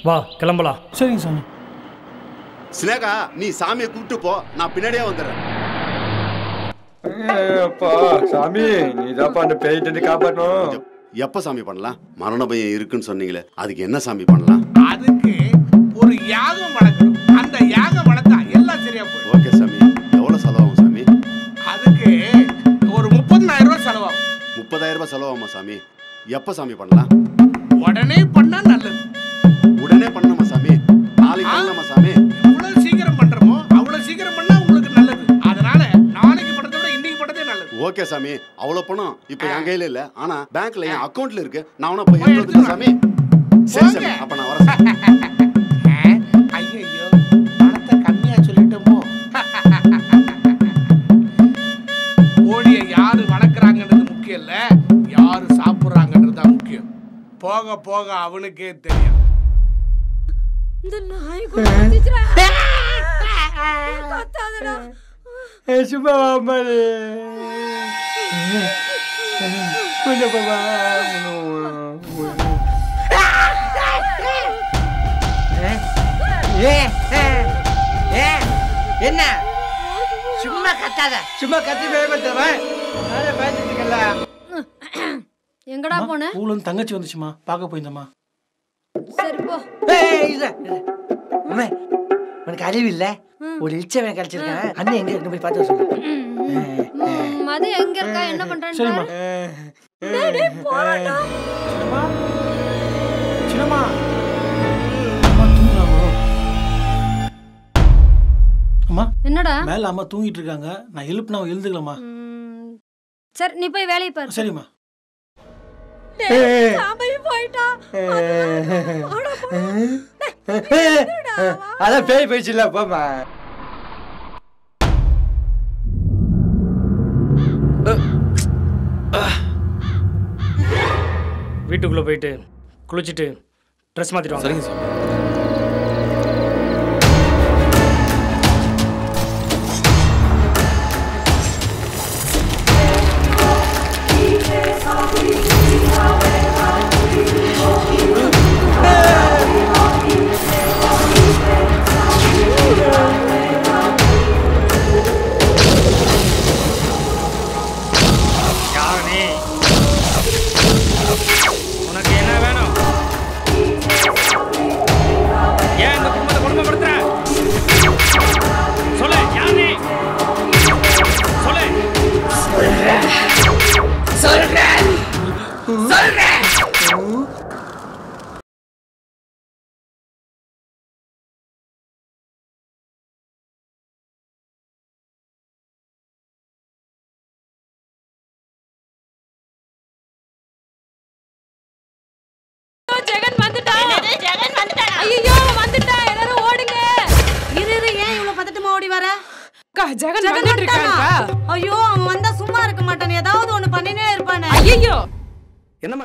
வா கிளம்பலாம் சரிங்க சாமி சினேகா நீ சாமியை கூப்பிட்டு போ நான் பின்னாடியே வந்துடுறேன் அப்பா சாமி நீதாப்பா அந்த பேயிட்டு காப்பாற்றணும் எப்ப சாமி பண்ணலாம் மரண பயம் இருக்குன்னு சொன்னீங்களே அதுக்கு என்ன சாமி பண்ணலாம் அதுக்கு ஒரு யாகம் வளர்க்கணும் அந்த யாகம் வளர்த்தா எல்லாம் சரியா போயிடும் ஓகே சாமி எவ்வளவு செலவாகும் சாமி அதுக்கு ஒரு முப்பதாயிரம் ரூபாய் செலவாகும் முப்பதாயிரம் ரூபாய் செலவாகுமா சாமி எப்ப சாமி பண்ணலாம் உடனே பண்ணா நல்லது உடனே பண்ணணுமா சாமி நாளைக்கு பண்ணலாமா சாமி எவ்வளவு சீக்கிரம் பண்றோமோ அவ்வளவு சீக்கிரம் பண்ணா உங்களுக்கு நல்லது அதனால நாளைக்கு பண்றதை விட இன்னைக்கு பண்றதே நல்லது ஓகே சாமி அவ்வளவு பணம் இப்ப என் கையில இல்ல ஆனா பேங்க்ல என் அக்கவுண்ட்ல இருக்கு நான் உன போய் எடுத்துக்கிறேன் சாமி சரி சாமி அப்ப நான் வரேன் சாமி. ஐயோ பணத்தை கம்மியா சொல்லிட்டோமோ கோழியை யாரு வளர்க்குறாங்கன்றது முக்கியம் இல்ல யாரு சாப்பிடுறாங்கன்றது தான் முக்கியம் போக போக அவனுக்கே தெரியும் இந்த நாய் கூட கத்திச்சுடா. கத்தாதடா. சும்மா அம்மாடி கொஞ்சம் பாப்பா ஏ ஏ, ஏ என்ன சும்மா கத்தாத சும்மா கத்தி பயப்படுத்துறவன் நானே பயந்துட்டு இருக்கல எங்கடா போன ஊர்ல இருந்து தங்கச்சி வந்துச்சுமா பார்க்க போயிருந்தம்மா சரி போ ஏய் இல்ல அம்மே உனக்கு அறிவு இல்ல ஒரு இச்சவன் கிடைச்சிருக்கேன் அண்ணன் எங்க இருக்கு போய் பார்த்து வர சொல்லு ம், மது எங்க இருக்கா என்ன பண்றான்னு சரிம்மா. பாரு. டேய், டேய், போறான்டா. சின்னம்மா அம்மா தூங்குறாங்களோ அம்மா என்னடா மேல அம்மா தூங்கிட்டு இருக்காங்க நான் எழுப்புனா அவன் எழுதுக்கலாமா ம், சரி நீ போய் வேலையை பாரு சரிம்மா டேய், சாமி போயிட்டா அதான் பேய் போயிடுச்சுல போமா வீட்டுக்குள்ளே போயிட்டு குளிச்சுட்டு ட்ரெஸ் மாற்றிட்டு வாங்க சரிங்க சார் யார் நீ உனக்கு என்ன வேணும் ஏன் இந்த குடும்பத்தை கொடுமைப்படுத்துற சொல்லு யார் நீ சொல்லு சொல்றேன் சொல்றேன் ஜெகன் வந்துட்டான் ஜெகன் வந்துட்டான் ஐயோ வந்துட்டான் எல்லாரும் ஓடுங்க இரு இரு ஏன் இவ்வளவு பதட்டமா ஓடி வர ஜெகன் ஜெகன் வந்துட்டு வந்துட்டானா? இருக்கான்க்கா ஐயோ அவன் வந்தா சும்மா இருக்க மாட்டான் ஏதாவது ஒண்ணு பண்ணினே இருப்பானே ஐயோ